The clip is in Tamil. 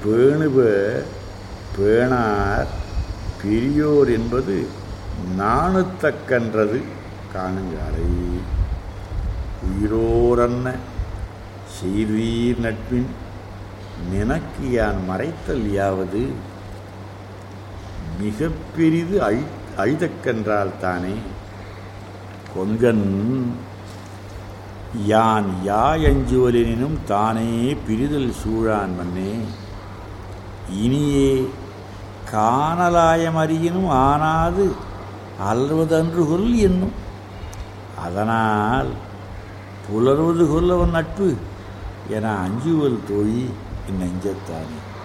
பேணுவ பேணார் பெரியோர் என்பது நாணுத்தக்கன்றது காணுங்காலை உயிரோரன்ன செய்தீர் நட்பின் நினக்கு யான் மறைத்தல் யாவது மிக பெரிது அழி அழிதக்கென்றால் தானே கொங்கன் யான் யாயஞ்சுவலெனினும் தானே பிரிதல் சூழான் மன்னே இனியே காணலாயமறியினும் ஆனாது அல்வதன்று கொல் என்னும் அதனால் புலர்வது கொல்லவன் நட்பு என அஞ்சுவல் தோழி என் நெஞ்சத்தானே